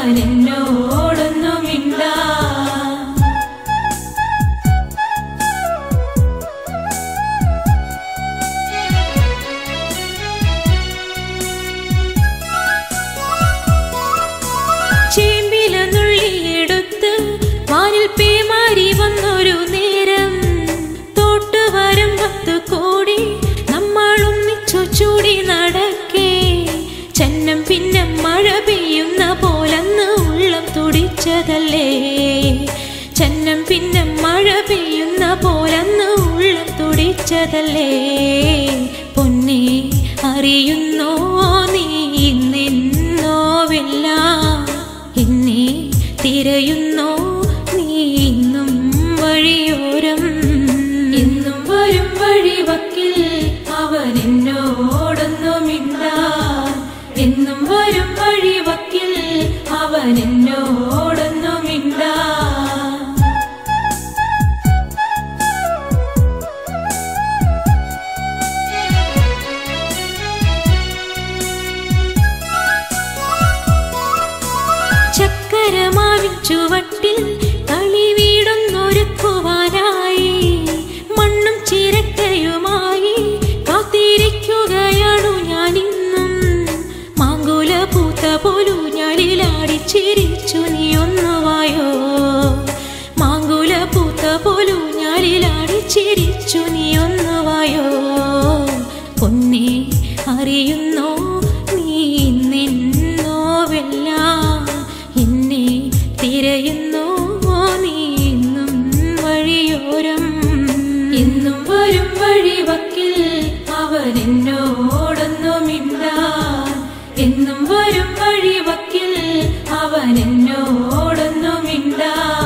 അവൻ എന്നോടൊന്നുമില്ല ചേമ്പില നുള്ളിയെടുത്ത് വാനിൽ പേമാരി വന്നൊരു നേരം തോട്ടുവരം പത്ത് കോടി നമ്മൾ ഒന്നിച്ചു ചൂടി നടക്കേ ചന്നം പിന്നെ മഴ പെയ്യുന്ന പോലന്ന് ഉള്ളം തുടിച്ചതല്ലേ ചന്നം പിന്നെ മഴ പെയ്യുന്ന പോലന്ന് ഉള്ളം തുടിച്ചതല്ലേ പൊന്നെ അറിയുന്നോ നീ നിന്നോവില്ല എന്നെ തിരയുന്നോ നീ ഇന്നും വഴിയോരം എന്നും വരും വഴിവക്കിൽ അവൻ എന്നോടൊന്നുമില്ല എന്നും വരും വഴിവക്കിൽ അവൻ എന്നോടൊന്നുമില്ല ചക്കരമാവിൻ ചുവട്ടിൽ കളി വീടൊന്നൊരുക്കുവാനായി മണ്ണും ചിരട്ടയുമായി കാത്തിരിക്കുകയാണു ഞാനിന്നും മാങ്കുല പൂത്ത പോലു ഞാളിലാടി ചിരിച്ചു നീ ഒന്നുവായോ മാങ്കുല പൂത്ത പോലു ഞാളിലാടി ചിരിച്ചു നീ ഒന്നുവായോ പൊന്നെ അറിയുന്നോ നീ നിന്നോവെല്ലാം എന്നെ തിരയുന്നോ നീ ഇന്നും വഴിയോരം എന്നും വരും വഴിവക്കിൽ അവൻ എന്നോടൊന്നുമില്ല എന്നും വരും വഴിവക്കിൽ അവൻ എന്നോടൊന്നുമില്ല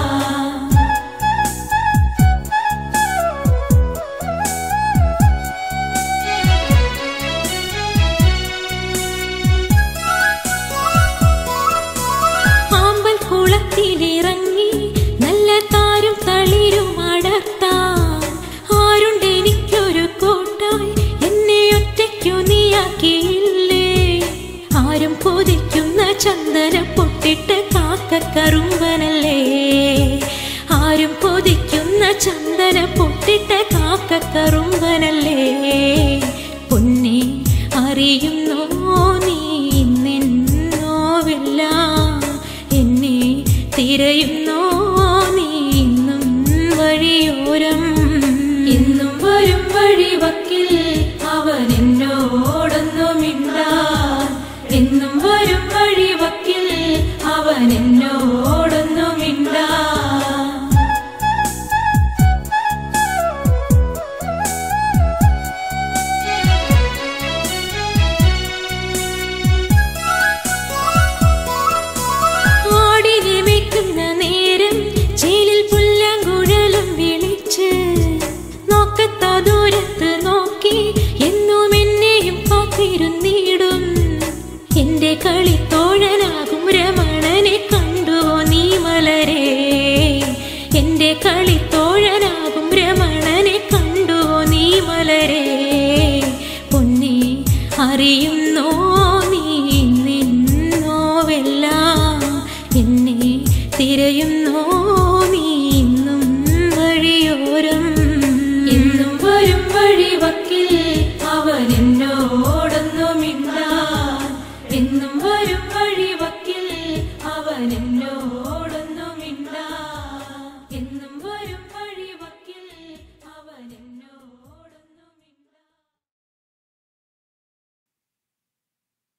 ആമ്പൽ കുളത്തിലിറങ്ങി നല്ല താരും തളിരും അടർത്താൻ ആരുണ്ട് എനിക്കൊരു കോട്ടായി എന്നെ ഒറ്റയ്ക്കു നീയാക്കിയില്ലേ ആരും കൊതിക്കുന്ന ചന്ദന പൊട്ടിട്ട് കാക്കക്കറുമ്പനല്ലേ ആരും കൊതിക്കുന്ന ചന്ദന പൊട്ടിട്ട് കാക്കക്കറുമ്പനല്ലേ പൊന്നെ അറിയുന്നോ നീ നിന്നോവില്ല എന്നെ തിരയുന്നോ നീ ഇന്നും വഴിയോരം എന്നും വരും വഴിവക്കിൽ അവൻ എന്നോടൊന്നുമില്ല എന്നും വരും വഴിവക്കിൽ അവൻ എന്നോടൊന്നുമില്ല ആടിനെ മേക്കുന്ന നേരം ചേലിൽ പുല്ലാങ്കുഴലും വിളിച്ച് നോക്കത്ത ദൂരത്ത് നോക്കി എന്നും എന്നെയും കാത്തിരുന്നിടും എന്റെ കളിത്തോഴനാകും രമണനെ കണ്ടുവോ നീ മലരേ എന്റെ കളിത്തോഴനാകും രമണനെ കണ്ടുവോ നീ മലരേ പൊന്നെ അറിയുന്നോ നീ നിന്നോവെല്ലാം എന്നെ തിരയുന്നോ നീ ഇന്നും വഴിയോരം എന്നും വരും വഴിവക്കിൽ അവൻ എന്നോടൊന്നുമില്ല എന്നും വരും വഴിവക്കിൽ അവൻ എന്നോടൊന്നുമില്ല എന്നും വരും വഴിവക്കിൽ അവൻ എന്നോടൊന്നുമില്ല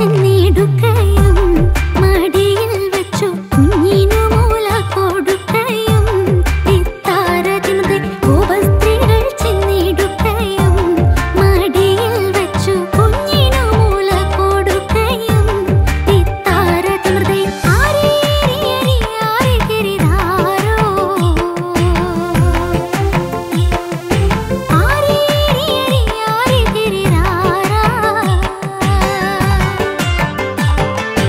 ചെന്നിടുകയും മടിയിൽ വെച്ചു കുഞ്ഞിനു മൂല കൊടുക്കയും ഇത്താരതിന്റെ ഉപസ്ത്രീകൾ ചെന്നിടുകയും മടിയിൽ വെച്ചു കുഞ്ഞിനു മൂല കൊടുക്കയും ഇത്താരതിന്റെ ആരേരിയരി ആരേരിരാരോ ആരേരിയരി ആരേരിരാരാ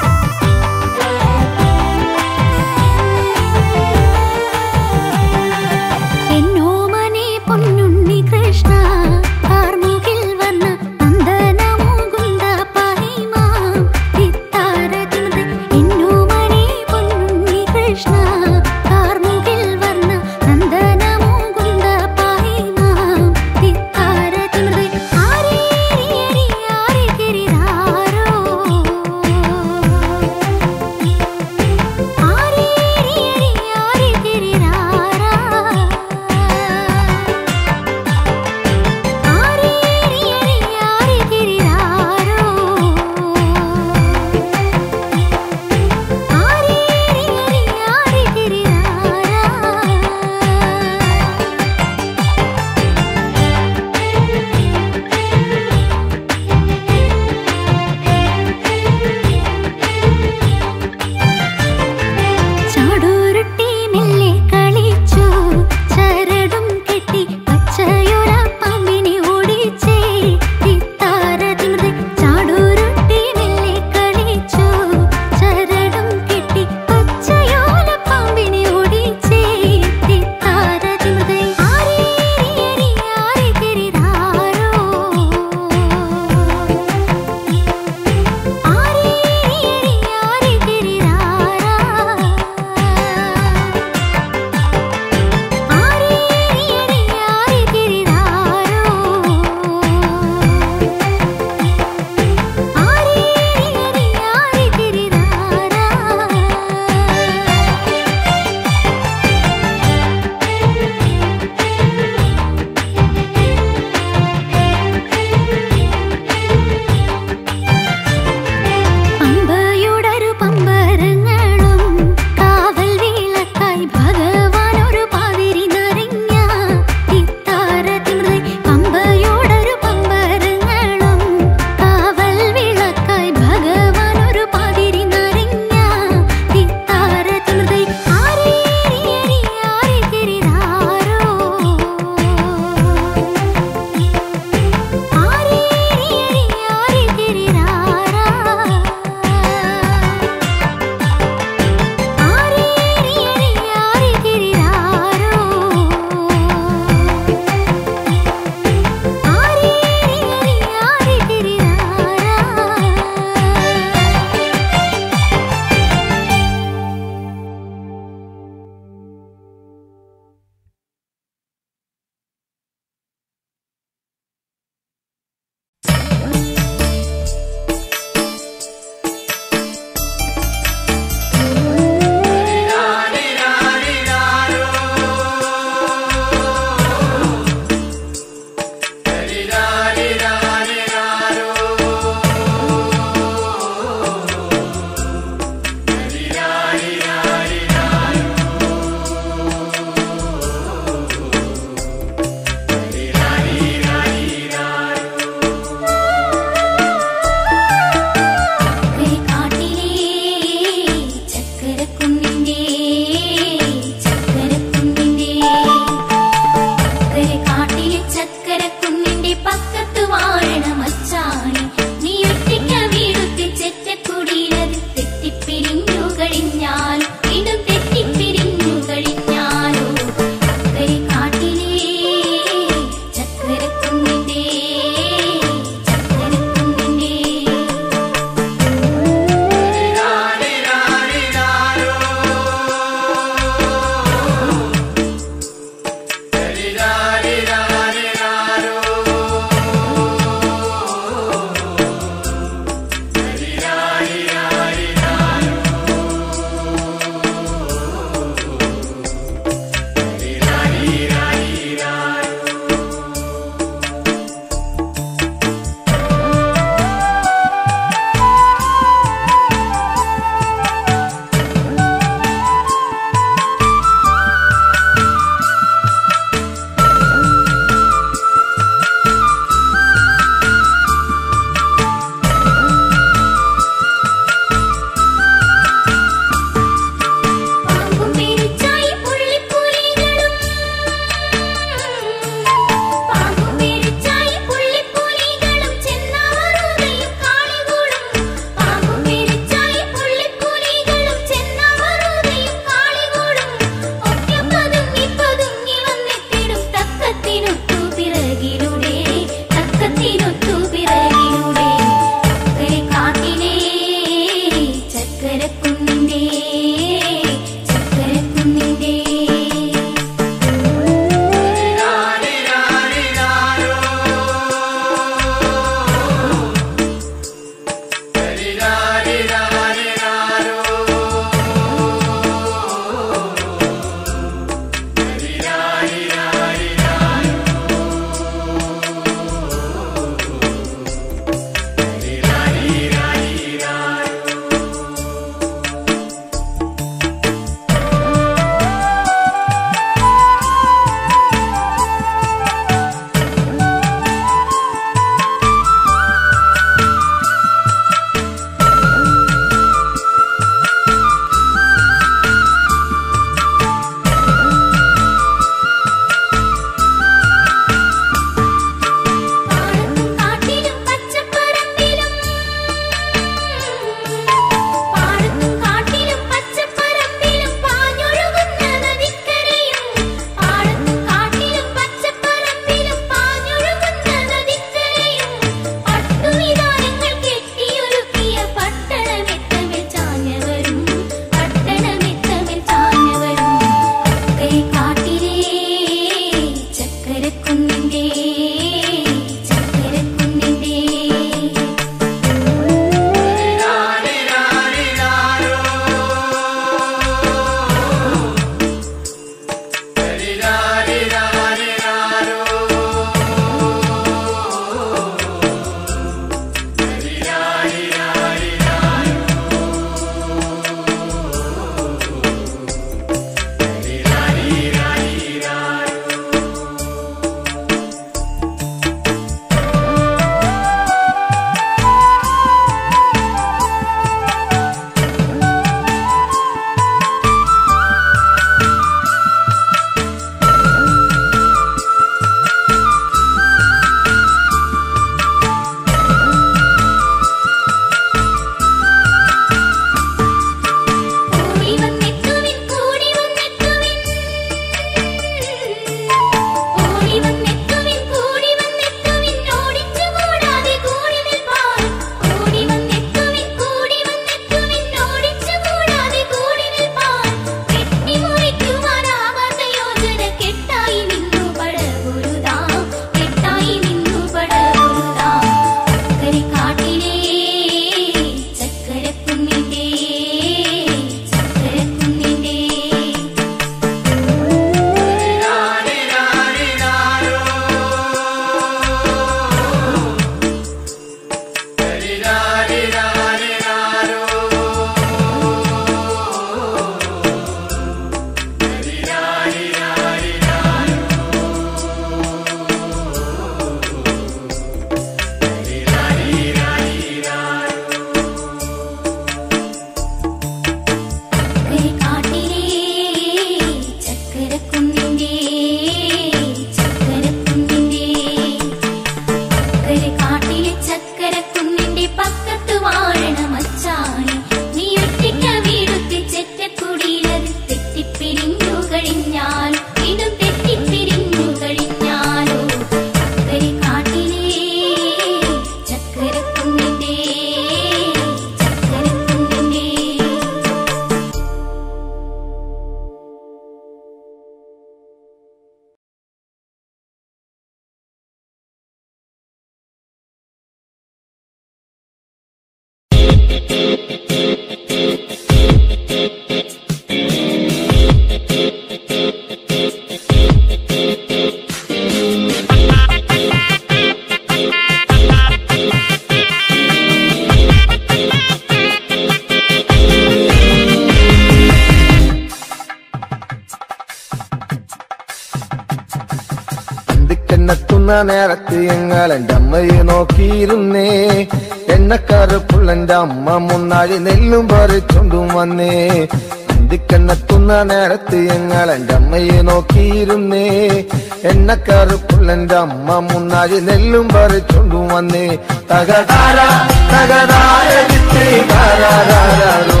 കണ്ണെത്തുന്ന നേരത്ത് ഞങ്ങൾ എന്റെ അമ്മയെ നോക്കിയിരുന്നേ എണ്ണക്കറുപ്പുള്ളെന്റെ അമ്മ മുന്നാഴി നെല്ലും പറിച്ചുണ്ടും വന്നേ അന്തിക്കണ്ണെത്തുന്ന നേരത്ത് ഞങ്ങൾ എന്റെ അമ്മയെ നോക്കിയിരുന്നേ എണ്ണക്കറുപ്പുള്ളെന്റെ അമ്മ മുന്നാഴി നെല്ലും പറിച്ചുണ്ടും വന്നേ തകതാര തകതാര ദിത്തേ താരാരാരോ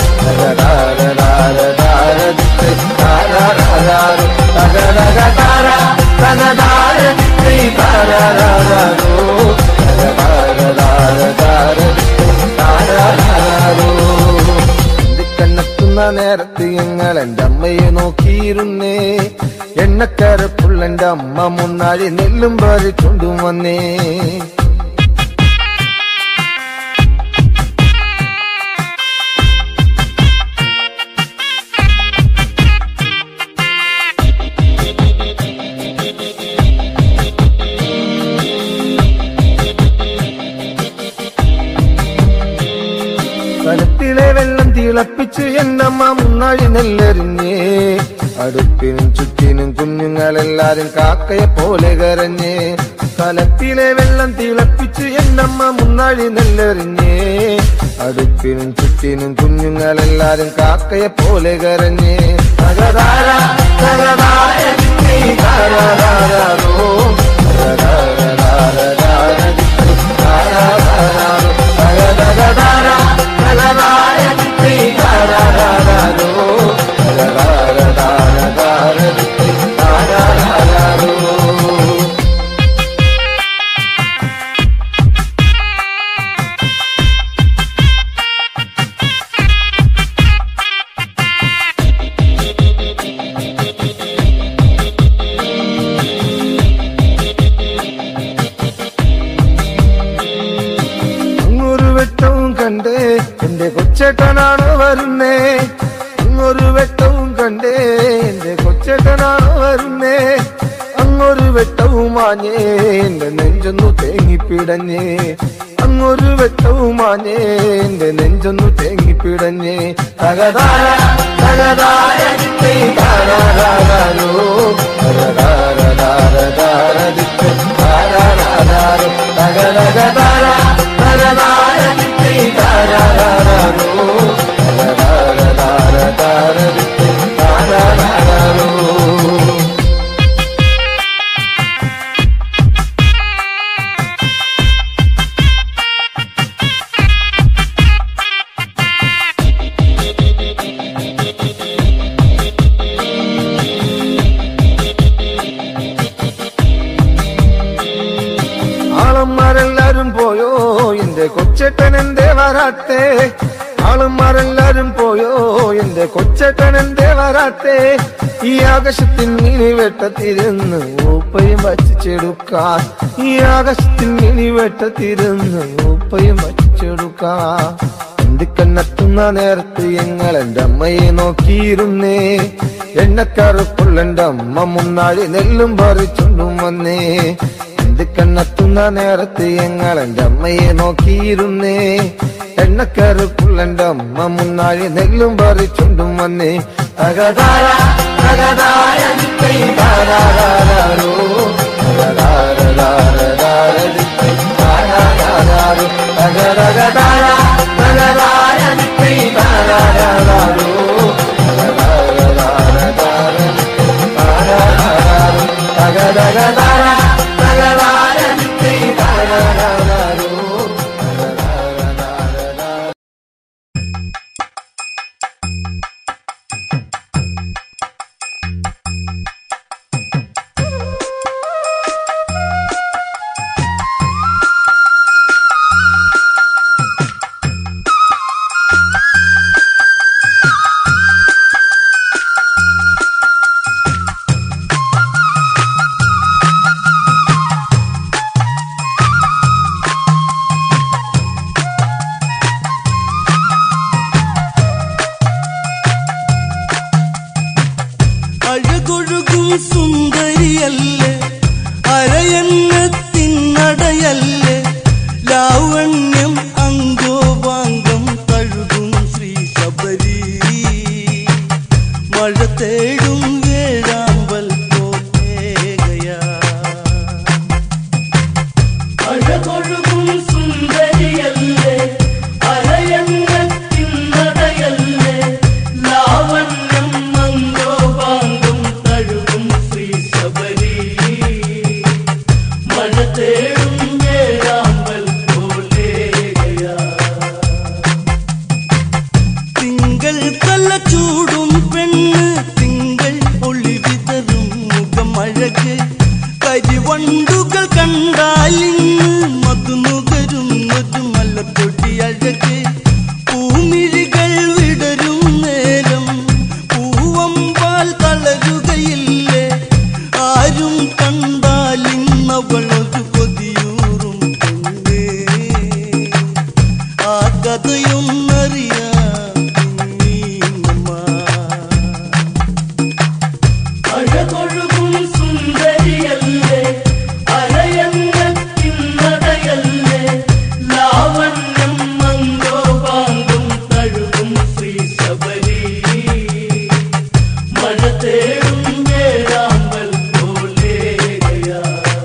തകതാര ദിത്തേ താരാരാരോ തകതകതാര തകതാര ദിത്തേ താരാരാരോ തകതാര ദിത്തേ താരാരാരോ കണ്ണെത്തുന്ന നേരത്ത് ഞങ്ങൾ എന്റെ അമ്മയെ നോക്കിയിരുന്നേ എണ്ണക്കരപ്പുള്ളെന്റെ അമ്മ മുന്നാഴി നെല്ലും പറിച്ചുണ്ടും വന്നേ കലത്തിലെ വെള്ളം തിളപ്പിച്ച് എന്നമ്മ മുന്നാഴി നെല്ലെറിഞ്ഞേ അടുപ്പിനും ചുറ്റിനും കുഞ്ഞുങ്ങളെല്ലാരും കാക്കയെ പോലെ കരഞ്ഞേ കലത്തിലെ വെള്ളം തിളപ്പിച്ച് എന്നമ്മ മുന്നാഴി നെല്ലെറിഞ്ഞേ അടുപ്പിനും ചുറ്റിനും കുഞ്ഞുങ്ങളെല്ലാരും കാക്കയെ പോലെ കരഞ്ഞേ തകതാര തകതാര ദിത്തേ താരാരാരോ. തകതാരാരാരാര ദിത്തേ താരാരാരോ. തകതകതാര തകതാര ദിത്തേ താരാരാരോ. തകതാരാരാരാര ദിത്തേ താരാരാരോ. അങ്ങൊരു വെട്ടവും കണ്ടേ എന്റെ കൊച്ചേട്ടനാണോ വരുന്നേ അങ്ങൊരു വെട്ടവും കണ്ടേ എന്റെ കൊച്ചേട്ടനാണോ വരുന്നേ അങ്ങൊരു വെട്ടവും മാഞ്ഞേ എന്റെ നെഞ്ചൊന്നു തേങ്ങിപ്പിടഞ്ഞേ അങ്ങൊരു വെട്ടവും മാഞ്ഞേ എന്റെ നെഞ്ചൊന്നു തേങ്ങിപ്പിടഞ്ഞേ തകതാര തകതാര ദിത്തേ താരാരാരോ. തകതാരതാരതാര ദിത്തേ താരാരാരോ. തകതകതാര തകതാര ദിത്തേ താരാരാരോ. തകതാരതാരതാര ദിത്തേ താരാരാരോ. ആളന്മാരെല്ലാരും പോയോ എന്റെ കൊച്ചേട്ടൻ എന്തേ വരാത്തേ ആളന്മാരെല്ലാരും പോയോ എന്റെ കൊച്ചേട്ടൻ എന്തേ വരാത്തേ ഈ ആകാശത്തിൽ മിനി വെട്ടത്തിരുന്ന് ഊപ്പയും വച്ചിച്ചെടുക്കാൻ ഈ ആകാശത്തിൽ മിനി വെട്ടത്തിരുന്ന് ഊപ്പയും വച്ചിച്ചെടുക്കാൻ എന്തിക്കണ്ണെത്തുന്ന നേരത്ത് ഞങ്ങൾ എന്റെ അമ്മയെ നോക്കിയിരുന്നേ എണ്ണക്കറുപ്പുള്ളെന്റെ അമ്മ മുന്നാഴി നെല്ലും പറിച്ചുണ്ടും വന്നേ എന്ത് കണ്ണെത്തുന്ന നേരത്ത് ഞങ്ങൾ എന്റെ അമ്മയെ നോക്കിയിരുന്നേ എണ്ണക്കറുപ്പുള്ളെന്റെ അമ്മ മുന്നാഴി നെല്ലും പറിച്ചുണ്ടും വന്നേ തകതാര തകതാര ദിത്തേ താരാരാരോ. തകതാരതാരതാര ദിത്തേ താരാരാരോ. തകതകതാര തകതാര ദിത്തേ താരാരാരോ. തകതാരതാരതാര ദിത്തേ താരാരാരോ. തകതകതാര തകതാര ദിത്തേ താരാരാരോ. തകതാരതാരതാര അഴകൊഴുകും സുന്ദരിയല്ലേ അരയന്നത്തിനടയല്ലേ ലാവണ്യം അങ്കോപാങ്കം തഴുകും ശ്രീ ശബരി മഴ തേടും വേഴാമ്പൽ പോകയാ നല്ല ചൂടും പെണ്ണ് തിങ്കൾ ഒളി വിതറും മുഖമഴക് കരിവണ്ടുകൾ കണ്ടാലിന്ന് മധുനുകരുന്നൊരു മലപ്പൊടി അഴക് പൂമിഴികൾ വിടരും നേരം പൂവമ്പാൽ തളരുകയില്ലേ ആരും കണ്ടാലിന്നവളൊരു കൊതിയൂറും പെണ്ണേ ആ കഥയൊന്നറിയാം അഴകൊഴുകും സുന്ദരിയല്ലേ അരയന്നത്തിന്നതയല്ലേ ലാവണ്യം മങ്കോപാങ്കം തഴുകും ശ്രീ ശബരി മഴ തേടും വേഴാമ്പൽ പോലെയാ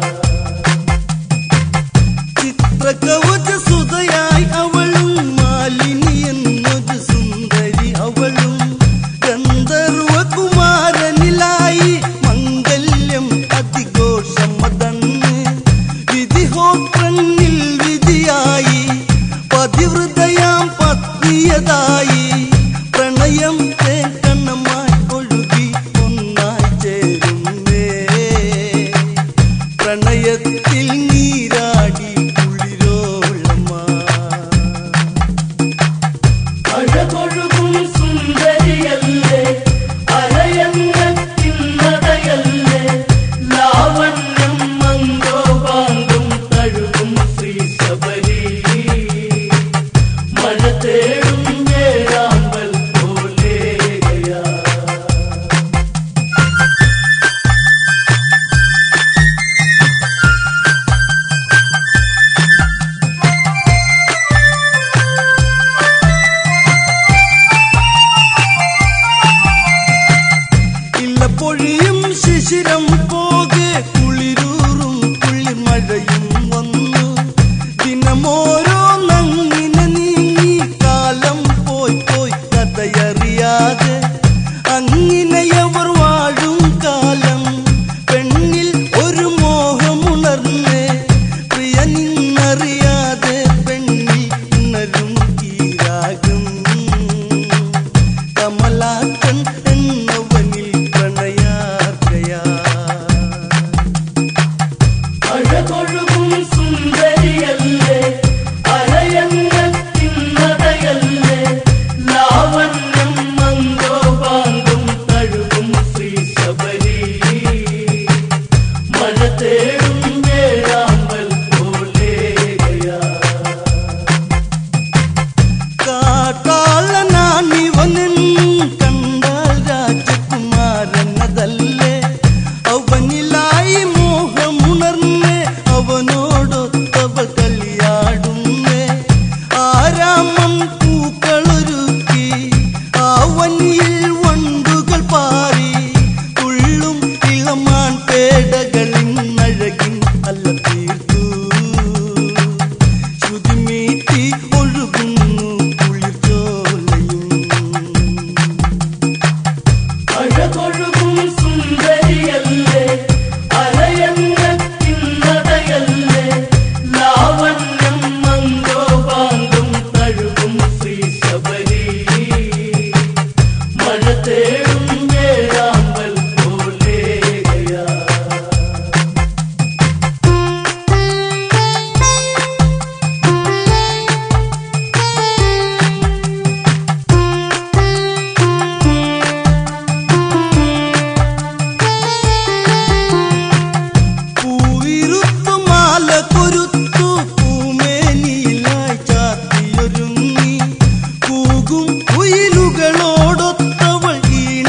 ചിത്രകവച സുതയായി അവളും മാലിനി എന്നൊരു സുന്ദരി അവളും ഗന്ധർവ കുമാരനിലായി മംഗല്യം അതിഘോഷമതന്ന് വിധിഹോത്രനിൽ വിധിയായി പതിവൃതയാം പത്നിയതായി പ്രണയം തേക്കണ്ണമായി ഒഴുകി ഒന്നായി ചേരുന്നേ പ്രണയത്തിൽ നീരാടി കുളിരോളമാ അഴകൊഴുകും സുന്ദരിയല്ലേ അരയന്നത്തിന്നതയല്ലേ ലാവണ്യം മങ്കോപാങ്കം തഴുകും ശ്രീ ശബരി മഴ തേടും വേഴാമ്പൽ പോലെയാ ഇല്ല പൊഴിയും ശിശിരം പോകെ കുളിരൂറും കുളിർമഴയും വന്നു ദിനമോരോ നങ്ങിനെ നീങ്ങി കാലം പോയി പോയി കഥയറിയാതെ അങ്ങിനെയവർ വാഴും കാലം പെണ്ണിൽ ഒരു മോഹമുണർന്നേ പ്രിയ നിന്നറിയാതെ പെണ്ണിൽ ഉണരും ഈരാകും കമലാക്കൻ എന്നവനിൽ പ്രണയാർക്കയാ അഴകൊഴുകും സുന്ദരിയല്ലേ അരയന്നത്തിന്നതയല്ലേ ലാവണ്യം മങ്കോപാങ്കം തഴുകും ശ്രീ ശബരി മഴ തേടും വേഴാമ്പൽ പോലെയാ കാട്ടാളനാണിവനൻ കണ്ടാൽ രാജകുമാരനതല്ലേ അവനിലായി മോഹമുണർന്നേ അവനോടൊത്തവൾ കളിയാടുന്നേ ആരാമം പൂക്കളൊരുക്കി ആവനിയിൽ വണ്ടുകൾ പാറി തുള്ളും ഇളമാൻ പേടകളിൻ അഴകിൻ അല്ല തീർത്തു ശ്രുതിമീട്ടി ഒഴുകുന്നു കുളിർച്ചോലയും അഴകൊഴുകും സുന്ദരിയല്ലേ അരയന്നത്തിന്നതയല്ലേ ലാവണ്യം മങ്കോപാങ്കം തഴുകും ശ്രീ ശബരി മഴ തേടും വേഴാമ്പൽ പോലെയാ പൂവിരുത്തു മാല കൊരുത്തു പൂമേനിയിലായി ചാത്തിയൊരുങ്ങി കൂകും കുയിലുകളോടൊത്തവൾ ഈണ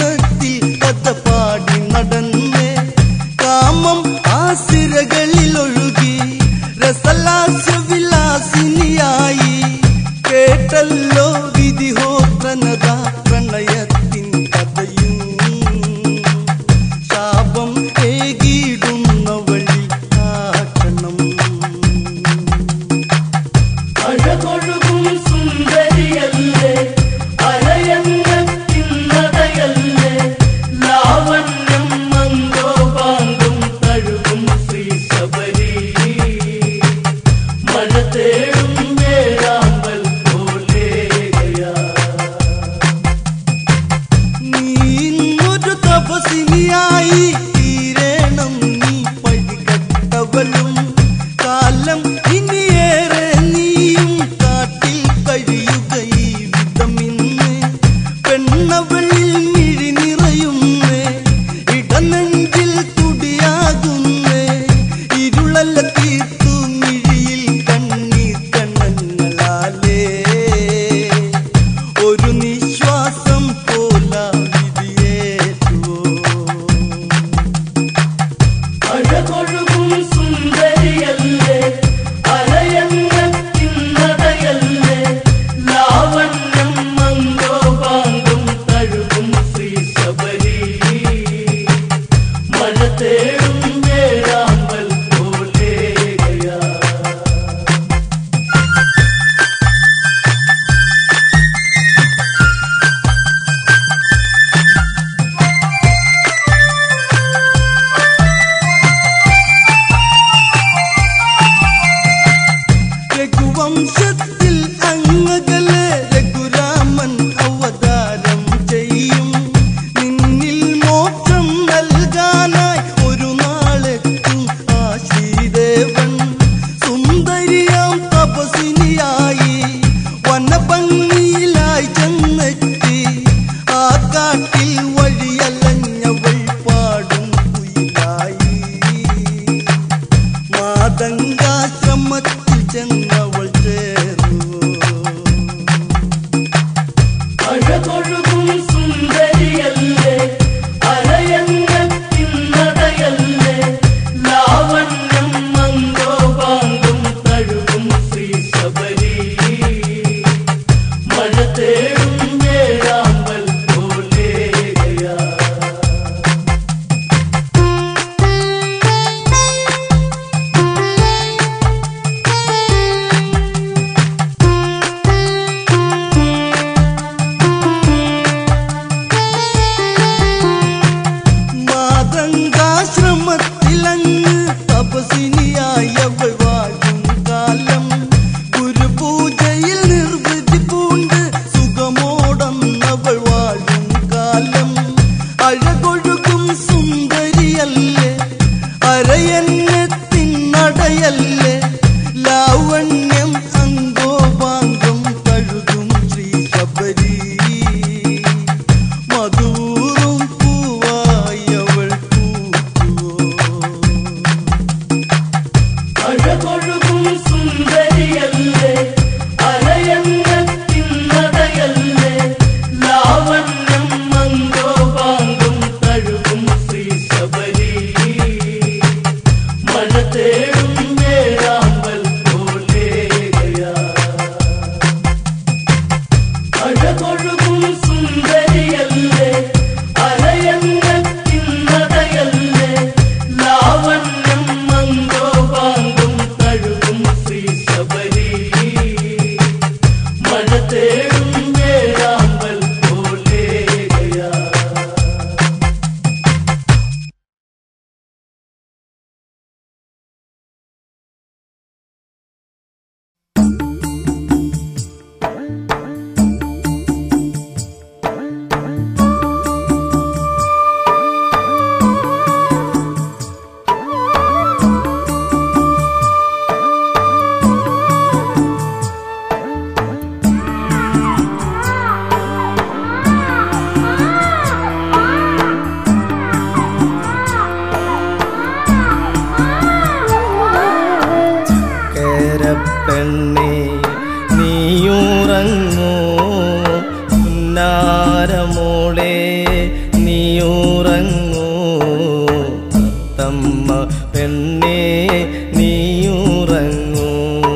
നീയുറങ്ങൂ തത്തമ്മ പെണ്ണേ നീയുറങ്ങൂ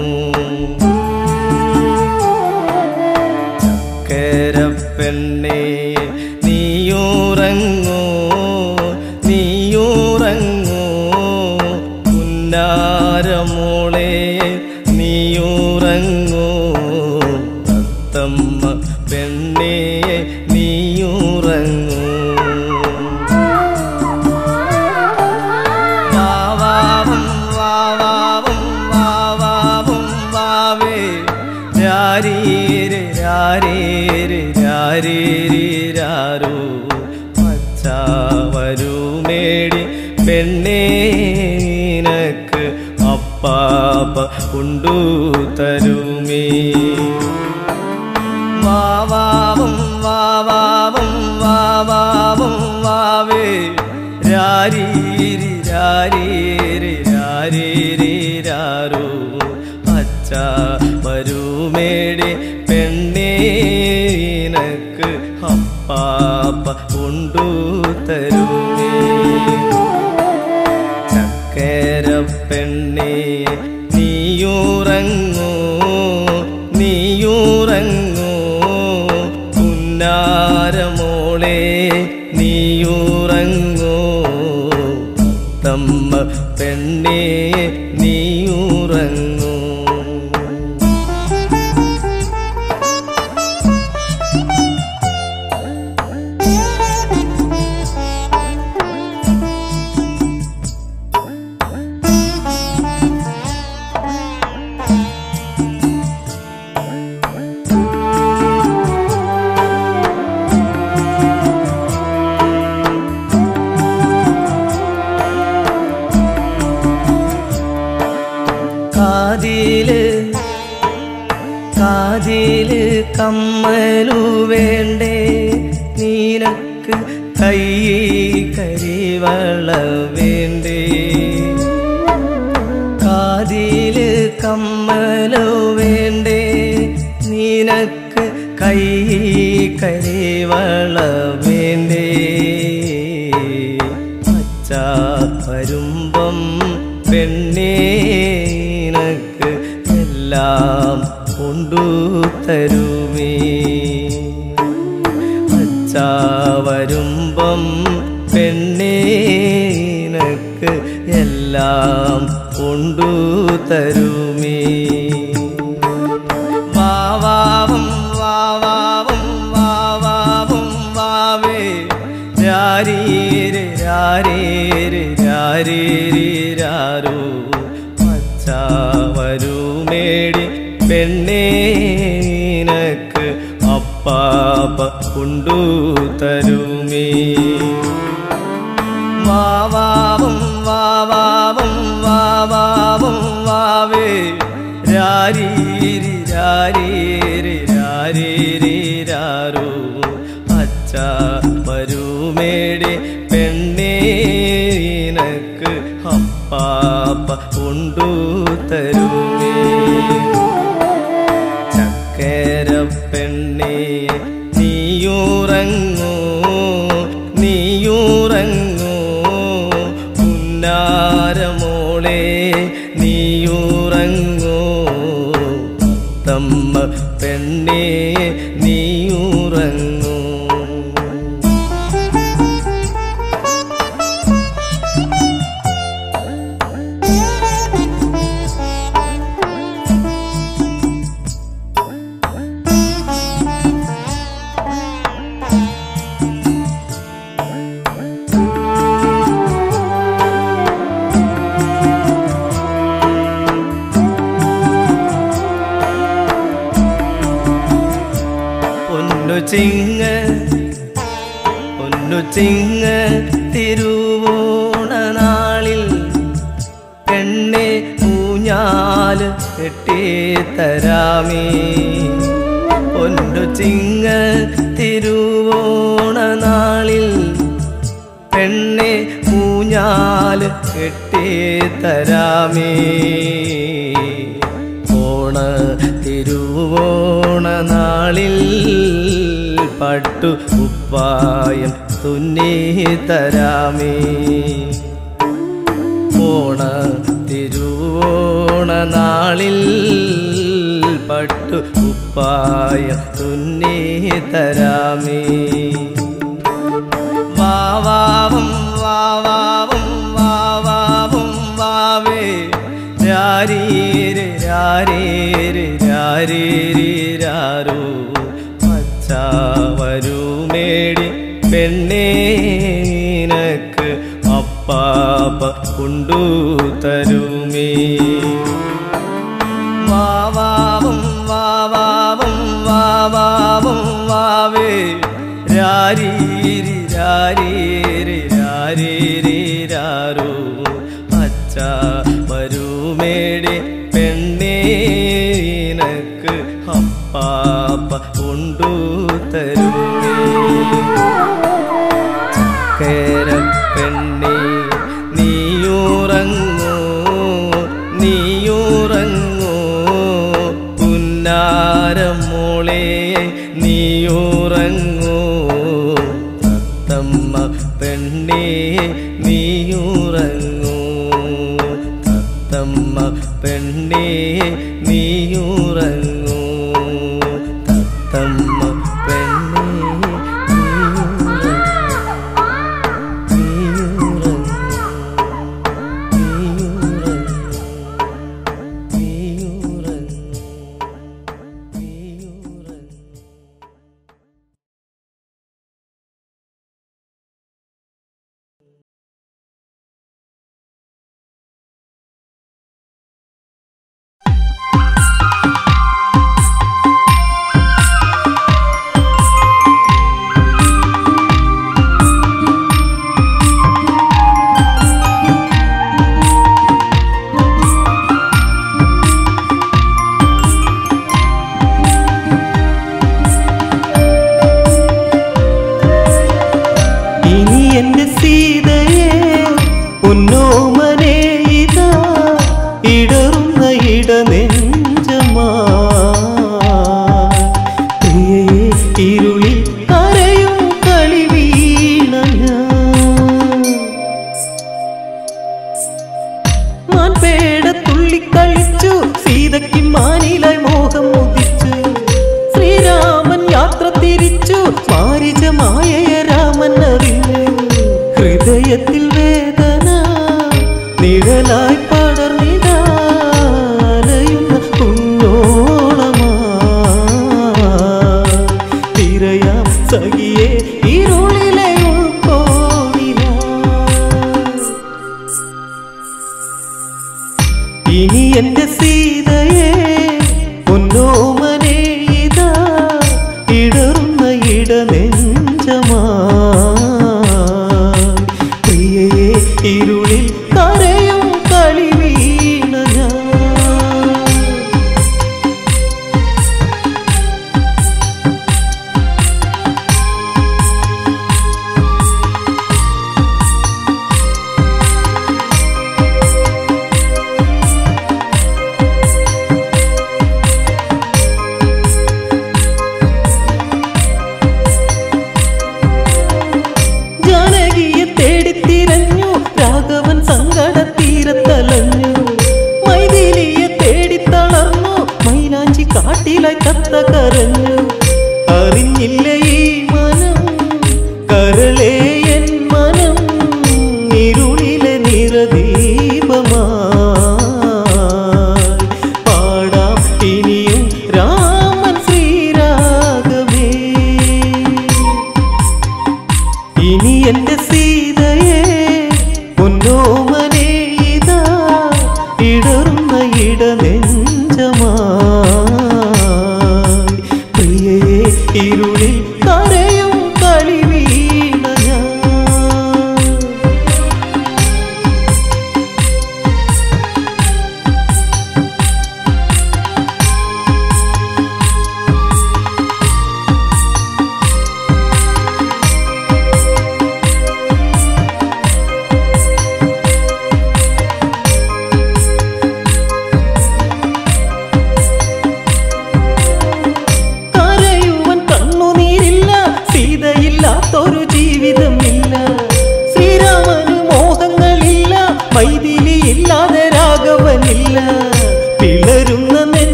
ചക്കര പെണ്ണേ നീയുറങ്ങൂ നീയുറങ്ങൂ പുന്നാരമോളെ നീയുറങ്ങൂ തത്തമ്മ പെണ്ണേ നീയുറങ്ങൂ വാവാവും വാവാവും വാവാവും വാവേ രാരീരെ രാരീരെ രാരീരി രാരോ പച്ചാവരൂ മേടി പെണ്ണേ നിനക്ക് അപ്പാപ്പ കൊണ്ടു തരുമേ വാവാവും വാവാവും വാവാവും വാവേ രാരീരി രാരീരി രാരീരി രാരോ അച്ഛ വരുമേടി പെണ്ണേനക്ക് അപ്പാപ്പ കൊണ്ടു തരുമേ ചക്കര പെണ്ണേ നീയുറങ്ങൂ നീയുറങ്ങൂ പുന്നാരമോളെ നീയുറങ്ങൂ തമ്മ പെണ്ണേ നീയുറങ്ങൂ കാതില് കാതില് കമ്മലു വേണ്ടേ നീനക്ക് കൈ കരിവള വേണ്ടേ കാതില് കമ്മലു വേണ്ടേ നീനക്ക് കൈ കരിവള വേണ്ടേ അച്ഛ വരുമ്പം പെണ്ണേനക്ക് എല്ലാം കൊണ്ടു തരുമേ അച്ഛ വരുമ്പം പെണ്ണേനക്ക് എല്ലാം കൊണ്ടു തരുമേ വാവാവും വാവാവും വാവാവും വാവേ രാരീരെ രാരീരെ രാരീരി രാരോ മച്ച വരുമേടി പെണ്ണേനക്ക് അപ്പാപ്പ കൊണ്ടു തരുമേ വാവാവും വാവാവും വാവാവും വാവേ രാരീരി രാരീരി രാരീരി രാരോ അച്ഛ വരുമേടി പെണ്ണേനക്ക് അപ്പാപ്പ കൊണ്ടു തരുമേ ചക്കര പെണ്ണേ നീയുറങ്ങൂ നീയുറങ്ങൂ പുന്നാരമോളെ നീയുറങ്ങൂ തമ്മ പെണ്ണേ നീയുറങ്ങൂ പൊന്നു ചിങ്ങ പൊന്നു ചിങ്ങ തിരുവോണ നാളിൽ പെണ്ണെ ഊഞ്ഞാല് കെട്ടിത്തരാമേ പൊന്നു ചിങ്ങ തിരുവോണ നാളിൽ പെണ്ണെ ഊഞ്ഞാല് കെട്ടിത്തരാമേ ഓണ തിരുവോണ നാളിൽ പട്ടു ഉപ്പായം തുന്നി തരാമേ ഓണ തിരുവോണ നാളിൽ പട്ടു ഉപ്പായം തുന്നി തരാമേ വാവാവും വാവാവും വാവാവും വാവേ രാരീര് രാരീര് രാരീരി രാരോ പച്ച വരുമേടി പെണ്ണേനക്ക് അപ്പാപ്പ കൊണ്ടു തരുമേ വാവാവും വാവാവും വാവാവും വാവേ രാരീരി രാരീരി രാരീരി രാരോ അച്ഛ വരുമേടി പെണ്ണേനക്ക് അപ്പാപ്പ കൊണ്ടു തരുമേ കേര പെണ്ണേ നീയുറങ്ങൂ നീയുറങ്ങൂ പുന്നാരമോളെ നീയുറങ്ങൂ തത്തമ്മ പെണ്ണേ നീയുറങ്ങൂ തത്തമ്മ പെണ്ണേ നീയുറങ്ങൂ തത്തമ്മ പെണ്ണേ നീയുറങ്ങൂ ഇനി എന്റെ സീതയെ പൊന്നോമനെ ഇതാ ഇടറുന്ന ഇടനെഞ്ചമാ പ്രിയയെ ഇരുളിൽ കരയും കളി വീണ ഞാൻ മാൻപേട തുള്ളിക്കളിച്ചു സീതയ്ക്ക് മാനിലായി മോഹം മുതിച്ചു ശ്രീരാമൻ യാത്ര തിരിച്ചു മാരിജമായ രാമൻ അറിഞ്ഞു ഹൃദയത്തിൽ വേദന നിഴലായി പടർന്നിടാലയുന്ന കുഞ്ഞോളമാ തിരയാം സഖിയെ ഇരുളിലെ ഉൾക്കോവിലാ ഇനി എന്റെ സീതയെ പൊന്നോമനെ ഇതാ ഇടറുന്ന ഇടനെഞ്ചമാ പ്രിയയെ ഇരുളിൽ കരയും കളി വീണ ഞാൻ ജാനകിയെ തേടിത്തിരഞ്ഞു രാഘവൻ സങ്കടത്തീരത്തലഞ്ഞു മൈഥിലിയെ തേടിത്തളർന്നു മൈലാഞ്ചി കാട്ടിലായി കത്ത കരഞ്ഞു അറിഞ്ഞില്ല ഈ മനം കരളേ എൻ മനം ഇരുളിലെ നിറദീപമാ പാടാം ഇനിയും രാമൻ ശ്രീരാഗമേ ഇനി എന്റെ സീതയെ പൊന്നോമനെ ഇതാ ഇടറുന്ന ഇടനെഞ്ചമാ പ്രിയയെ ഇരുളിൽ കരയും കളി വീണ ഞാൻ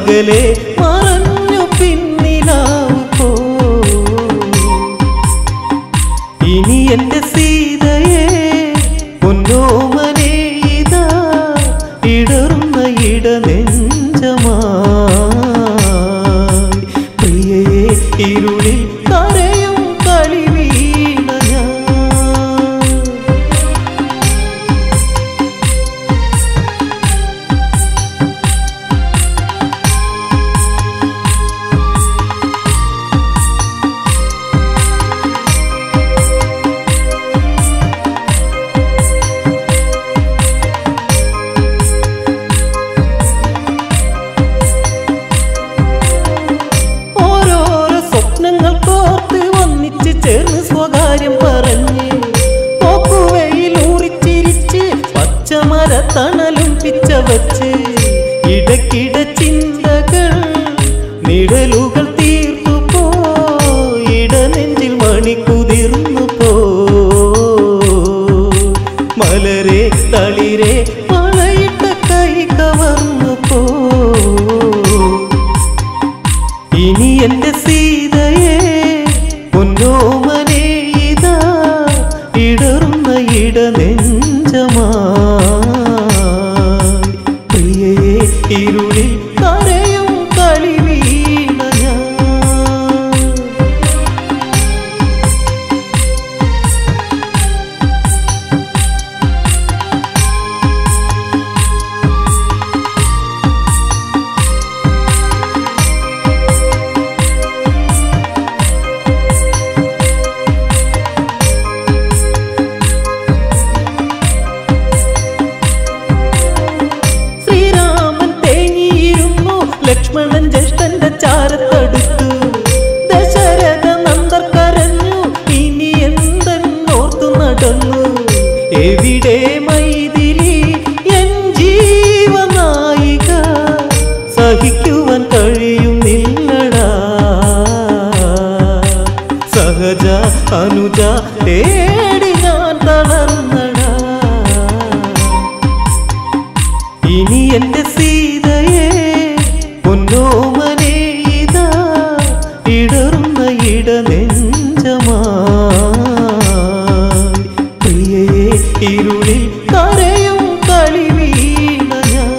അകലെ മറഞ്ഞു പിന്നിലാവ് പോ ഇനി എന്റെ സീതയെ പൊന്നോമനെ ഇതാ ഇടറുന്ന ഇട നെഞ്ചമായി പ്രിയയെ ഇരുളിൽ കരയും കളി വീണ ഞാൻ ഓരോരോ സ്വപ്നങ്ങൾ കോർത്ത് ഒന്നിച്ച് ചേർന്ന് സ്വകാര്യം പറഞ്ഞ് പോക്കുവയിൽ ഊറിച്ചിരിച്ച് പച്ചമര തണലും പിച്ച വച്ച് ഇടയ്ക്കിട ചിന്തകൾ നിഴലുകൾ തീർത്തു പോ ഇടനെഞ്ചിൽ മണി കുതിർന്നു പോ മലരെ തളിരെ മഴയിട്ട കൈ കവർന്നു പോ ഇനി എന്റെ സീതയെ പൊന്നോമനെ ഇതാ ഇടറുന്ന ഇട നെഞ്ചമായി പ്രിയയെ ഇരുളിൽ കരയും കളി വീണ ഞാൻ ശ്രീരാമൻ തേങ്ങിയിരുന്നു ലക്ഷ്മണൻ ജ്യേഷ്ഠന്റെ ചാരത്തടുത്തു ദശരഥ നന്ദർ കരഞ്ഞു ഇനി എന്തെന്നോർത്തു നടന്നു എവിടെ മൈതിലി എൻ ജീവനായിക സഹിക്കുവാൻ കഴിയുന്നില്ലടാ സഹജ അനുജ തേടി ഞാൻ തളർന്നടാ ഇനി എന്റെ സീതയെ പൊന്നോമനെ ഇതാ ഇടറുന്ന ഇട നെഞ്ചമായി പ്രിയയെ ഇരുളിൽ കരയും കളി വീണ ഞാൻ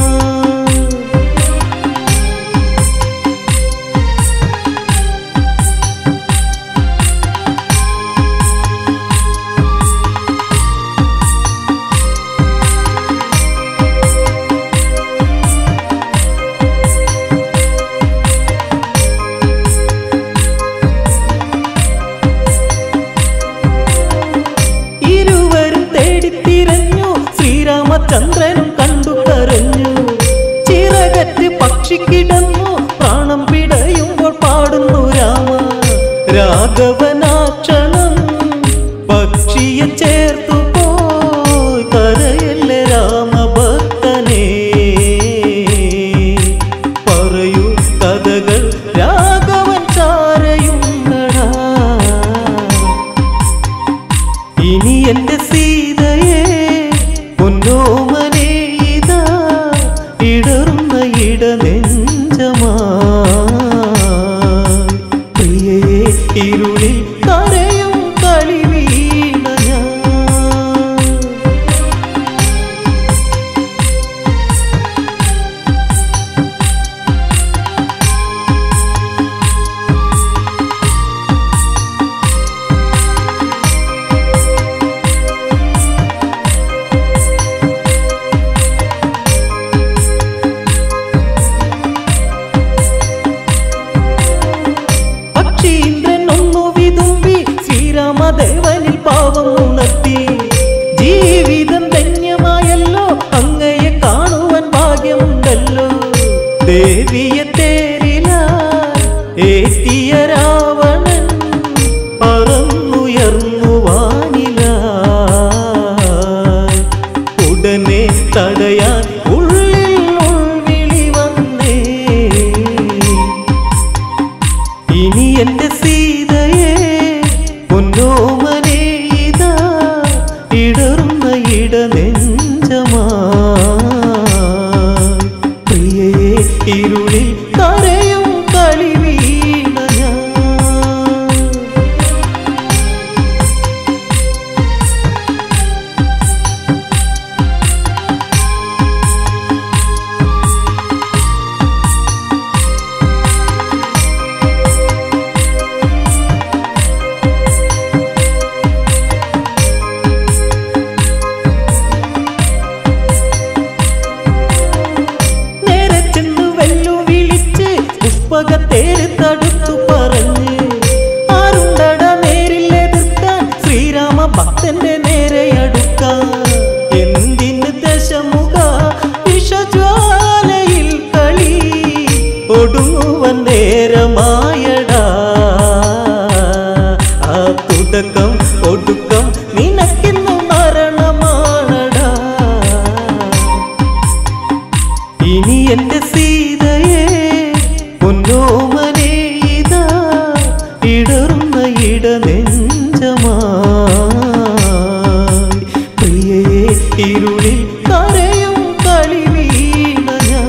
ഇരുവരും തേടിത്തിരഞ്ഞു ശ്രീരാമചന്ദ്രനും കണ്ടു കരഞ്ഞു ചിറകറ്റ് പക്ഷിക്കിടന്നു പ്രാണം പിടയുമ്പോൾ പാടുന്നു രാമ രാഘവനാക്ഷണം പക്ഷിയെ ചേർത്തു പോയി കരയല്ലേ രാമഭക്തനേ പറയൂ കഥകൾ രാഘവൻ ചാരയുണ്ടടാ ഇനി എന്റെ സീതയെ പൊന്നോമനെ ഇതാ ഇടറുന്ന ഇട നെഞ്ചമായി പ്രിയയെ ഇരുളിൽ കരയും കളി വീണ ഞാൻ പക്ഷീന്ദ്രൻ ഒന്നു വിതുമ്പി ശ്രീരാമദേവനിൽ പാവം ഉണർത്തി ജീവിതം ധന്യമായല്ലോ അങ്ങയെ കാണുവാൻ ഭാഗ്യമുണ്ടല്ലോ ദേവിയെ തേരില ഏറ്റിയ രാവണൻ പറന്നുയർന്നു വാനില ഉടനെ തടയാൻ ഉള്ളിൽ ഉൾവിളി വന്നേ ഇനി എന്റെ സീതയെ പൊന്നോമനെ ഇതാ ഇടറുന്ന ഇട നെഞ്ചമായി പ്രിയയെ ഇരുളിൽ ഇരുളിൽ കരയും കളി വീണ ഞാൻ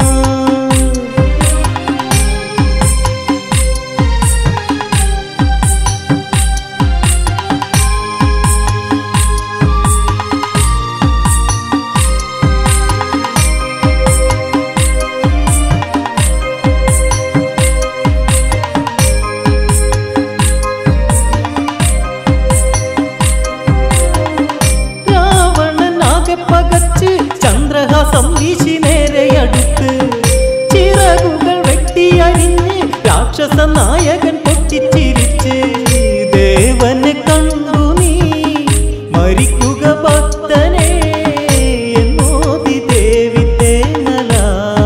രാവണനാകെ പകച്ച് ചന്ദ്രഹാസം വീശി നേരെ അടുത്ത് ചിറകുകൾ വെട്ടിയരിഞ്ഞ് രാക്ഷസ നായകൻ പൊട്ടിച്ചിരിച്ച് ദേവനെ കണ്ടു നീ മരിക്കുക ഭക്തനെ എന്നോതി ദേവി തേങ്ങല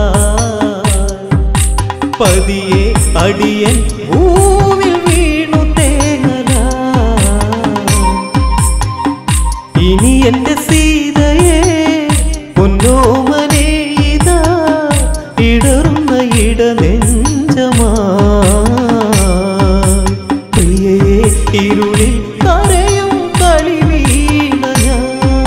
പതിയെ അടിയൻ ഭൂവിൽ വീണു തേങ്ങല ഇനി എന്റെ സീതയെ പൊന്നോമനെ ഇതാ ഇടറുന്ന ഇട നെഞ്ചമാ പ്രിയയെ ഇരുളിൽ കരയും കളി വീണ ഞാൻ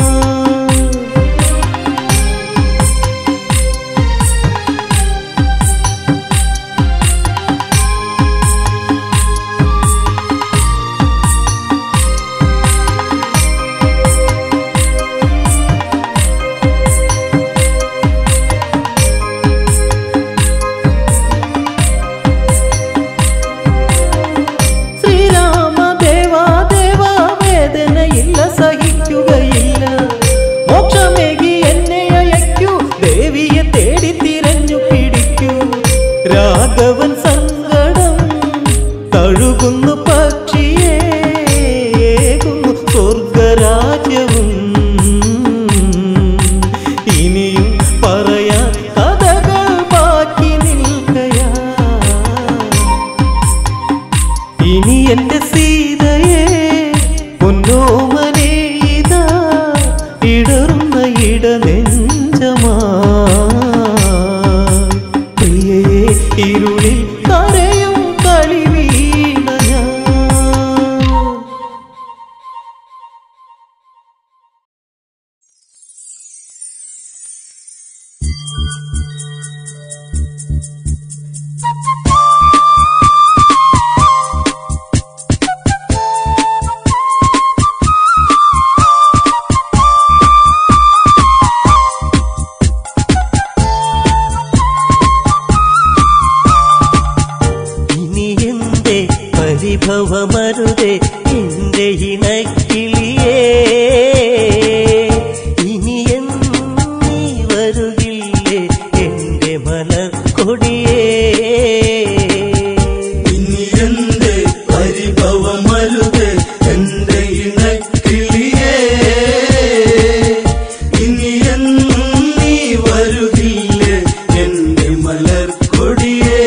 ശ്രീരാമ ദേവാ ദേവാ വേദനയില്ല സഹിക്കുകയില്ല മോക്ഷമേകി എന്നെ അയക്കൂ ദേവിയെ തേടി തിരഞ്ഞു പിടിക്കൂ രാഘവൻ സങ്കടം തഴുകുന്നു പക്ഷിയെ ഏകുന്നു സ്വർഗരാജ്യവും ഇനിയും പറയാൻ കഥകൾ ബാക്കി നിൽക്കയാ ഇനി എന്റെ സീതയെ പൊന്നോമനെ ഇതാ ഇടറുന്ന ഇട നെഞ്ചമാ പ്രിയയെ ഇരുളിൽ കരയും കളി വീണ ഞാൻ ഇനി എന്റെ പരിഭവമരുതേ എന്റെ ഇണക്കിളിയേ ഇനി എന്നീ വരുകില്ലേ എന്റെ മലർ കൊടിയേ ഇനി എന്റെ പരിഭവമരുത് എന്റെ ഇണക്കിളിയേ ഇനി എന്നും നീ വരുകില്ലേ എന്റെ മലർ കൊടിയേ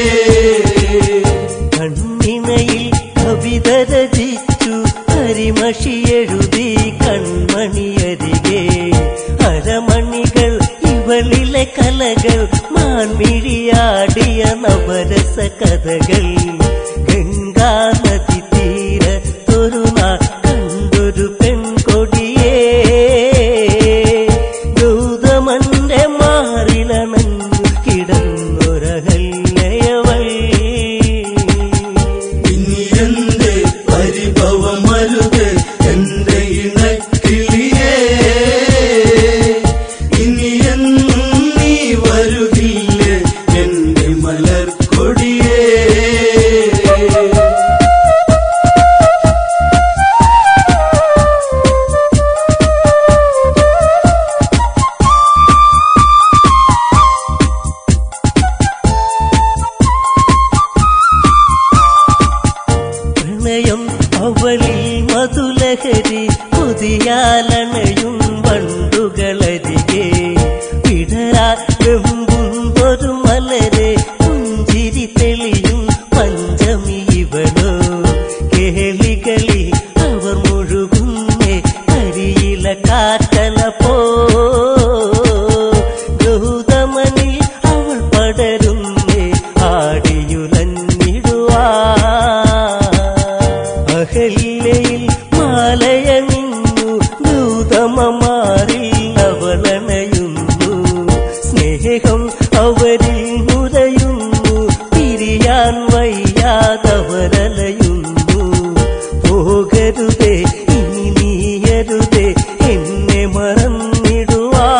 കണ്ണിണയിൽ കവിത രചിച്ചു കരിമഷി എഴുതി കൺമണിയരികെ അരമണികൾ ഇവളിലെ കലകൾ മാൻമിഴിയാടിയ നവരസ കഥകൾ ഗംഗാ നദി തീരത്തൊരു നാൾ കണ്ടൊരു പെൺകൊടിയേ ഗൗതമന്റെ മാറിലണഞ്ഞു കിടന്നൊരഹല്യവൾ ഇനി എന്റെ പരിഭവമരുത് എന്റെ ഇണക്കിളിയേ ഇനി എന്നും നീ വരുകില്ലേ എന്റെ മലർ കൊടിയേ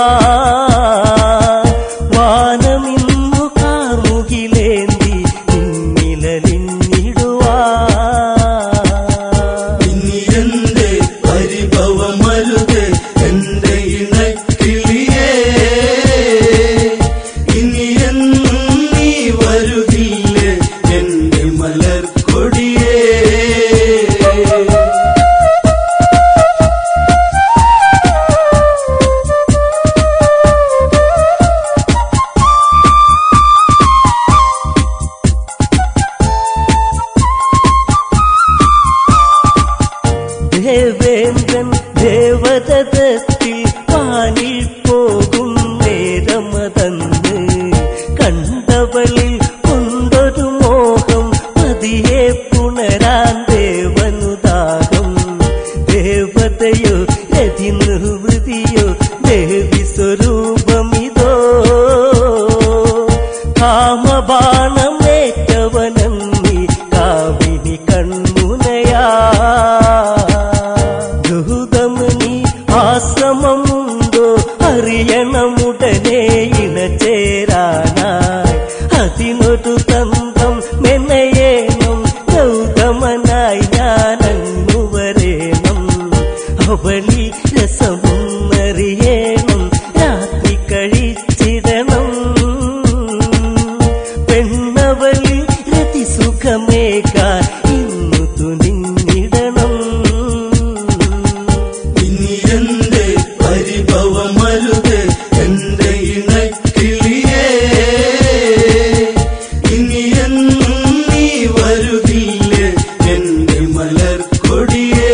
വാനമിന്നു കാർമുകിലേന്തി നിന്നിലലിഞ്ഞിടുവാ ഇനി എന്റെ പരിഭവമരുത് എന്റെ ഇണക്കിളിയേ ഇനി എന്നും നീ വരുകില്ലേ എന്റെ മലർക്കൊടിയേ ദേവേന്ദ്രൻ ദേവതത്തിൽ പാനിൽ പോകും നേരമതന്ന് കണ്ടവളിൽ കൊണ്ടൊരു മോഹം പതിയെ പുണരാൻ ദേവനുദാഹം ദേവതയോ രതി നിർവൃതിയോ ദേവി സ്വരൂപമിതോ കാമബാണമേറ്റവനന്നി കാവിനി കൺമുനയാ ഗൗതമനി ആശ്രമമുണ്ടോ അറിയണമുടനെ ഇണചേരാനായി അതിനൊരു തന്ത്രം മെനയേണം ഗൗതമനായി ഞാനങ്ങു വരേണം അവളി രസമൊന്നറിയണം രാത്രി കഴിച്ചിടണം പെണ്ണവളി രതി സുഖമേകാൻ ഇന്നു തുനിഞ്ഞിടണം ഇനി എന്റെ പരിഭവമരുത് എന്റെ ഇണക്കിളിയേ ഇനി എന്നും നീ വരുകില്ലേ എന്റെ മലർക്കൊടിയേ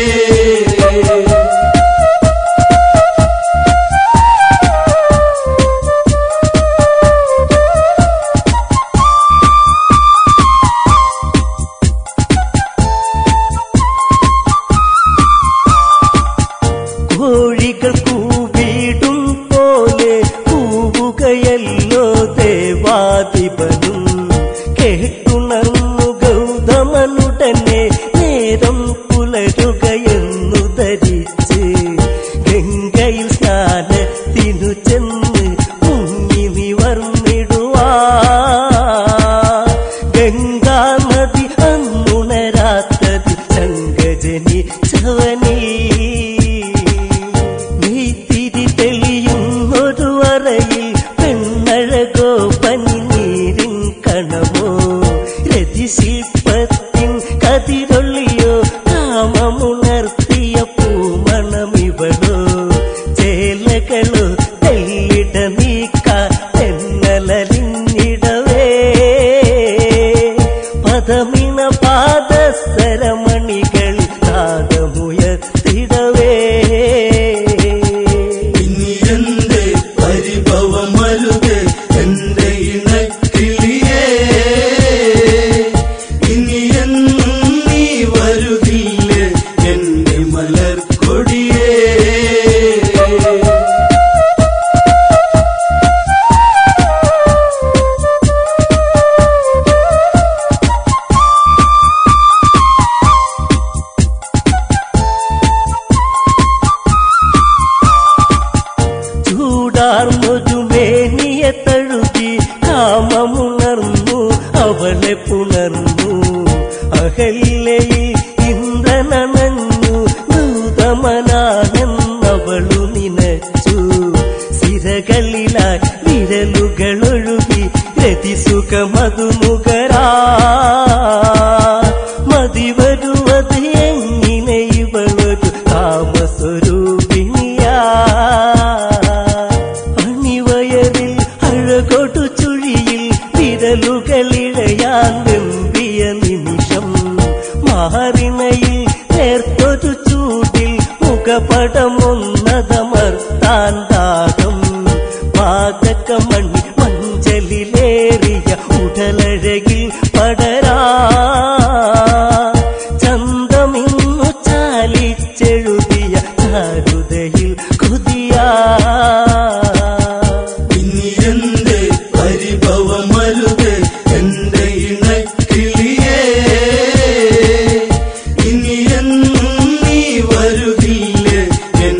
കോഴികൾ കൂവിടും പോലെ കൂവുകയല്ലോ ദേവാധിപനും കേട്ടുണർന്നു ഗൗതമനുടനെ നേരം പുലരുകയെന്നു ധരിച്ച് ഗംഗയിൽ സ്നാനത്തിനു ചെന്ന് മുങ്ങി നിവർന്നിടുവാ ഗംഗാനദി അന്നുണരാത്തത് ശങ്കജനി ചവനീ നെയ്ത്തിരി തെളിയുന്നൊരു അറയിൽ പെണ്ണഴകോ പനിനീരിൻ കണമോ രതിശില്പത്തിൻ കതിരൊള്ളിയോ കാമമുണർത്തിയ പൂമണമിവളോ ചേലകളോ തെല്ലിട നീക്ക തെന്നലിഞ്ഞിടവേ പദമിണ പാദസരമണികൾ നാദമുയർത്തിടവേ ഇനി എന്റെ പരിഭവമരുത് എന്റെ ഇണക്കിളിയേ ഇനി എന്നും നീ വരുകില്ലേ എന്റെ മലർക്കൊടിയേ ചൂടാർന്നൊരു മേനിയെ തഴുകി കാമമുണർന്നു അവളെ പുണർന്നു അഹല്യയിൽ ഇന്ദ്രനണഞ്ഞു ദൂതമനാണെന്നവളു നിനച്ചു സിരകളിലായി വിരലുകളൊഴുകി രതിസുഖമതു മുഖരാ മതി വരുവത് എങ്ങനെ ഇവളൊരു കാമസ്വരൂപിണിയാ അണിവയറിൽ അഴകൊടു ചുഴിയിൽ വിരലുകളിഴയാൻ വെമ്പിയ നിമിഷം മാറിണയിൽ നേർത്തൊരു ചൂടിൽ മുഖപടമൊന്നതമർത്താൻ ദാഹം പാതകമണി മഞ്ചലിലേറിയ ഉടലഴകിൽ പടരാ ചന്തമിന്നു ചാലിച്ചെഴുതിയ ചാരുതയിൽ കുതിയാ ഇനി എന്റെ പരിഭവമരുത് എന്റെ ഇണക്കിളിയേ ഇനി എന്നും നീ വരുകില്ലേ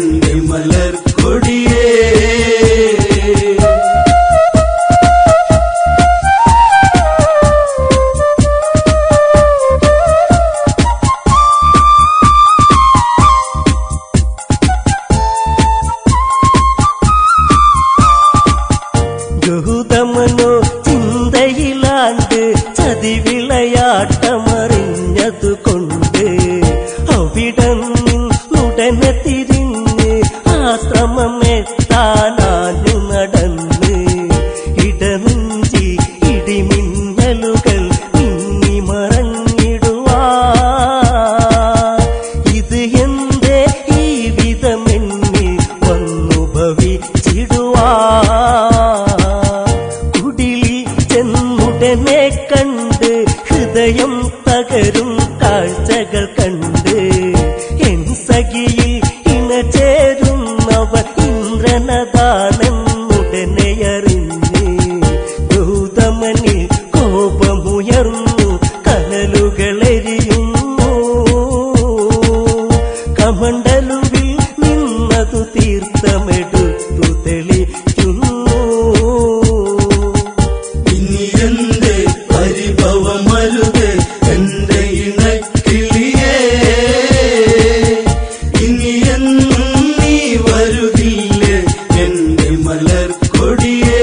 കുടിലിൽ ചെന്നുടനെ കണ്ട് ഹൃദയം തകരും കാഴ്ചകൾ കണ്ട് എൻ സഖിയിൽ ഇണ ചേരുന്നവർ ഇന്ദ്രനദാനെന്നുടനെ അറിഞ്ഞ് ഗൗതമനിൽ കോപമുയർന്നു കനലുകളെരിയുന്നു കമണ്ടലുവിൽ നിന്നതു തീർത്ഥമെടുത്തു തെളിക്കുന്നു ഇനി എന്റെ പരിഭവമരുത് എന്റെ ഇണക്കിളിയേ ഇനി എന്നും നീ വരുകില്ലേ എന്റെ മലർക്കൊടിയേ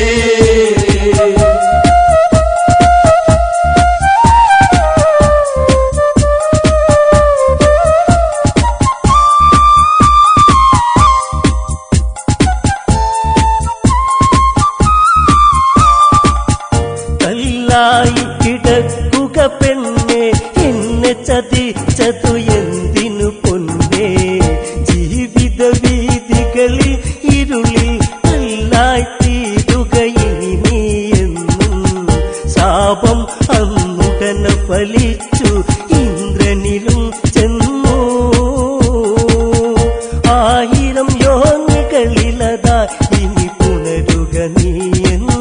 കല്ലായി കിടക്കുക പെണ്ണെ എന്നെ ചതിച്ചതു എന്തിനു പൊന്നെ ജീവിത വീതികളിൽ ഇരുളിൽ കല്ലായി തീരുക ഇനി നീ എന്നും ശാപം അന്നുടന ഫലിച്ചു ഇന്ദ്രനിലും ചെന്നു ആയിരം യോനികളിലതാ ഇനി പുണരുക നീ എന്നും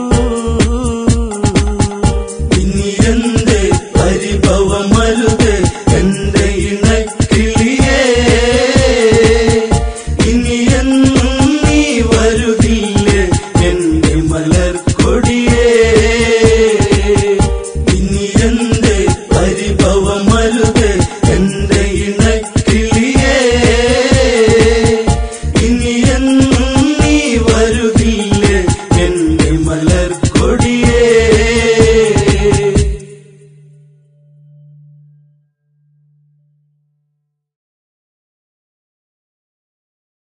ഇനി എന്റെ പരിഭവമരുത് എന്റെ ഇണക്കിളിയേ ഇനി എന്നും നീ വരുകില്ലേ എന്റെ മലർക്കൊടിയേ ഇനി എന്റെ പരിഭവമരുത് എന്റെ ഇണക്കിളിയേ ഇനി എന്നും നീ വരുകില്ലേ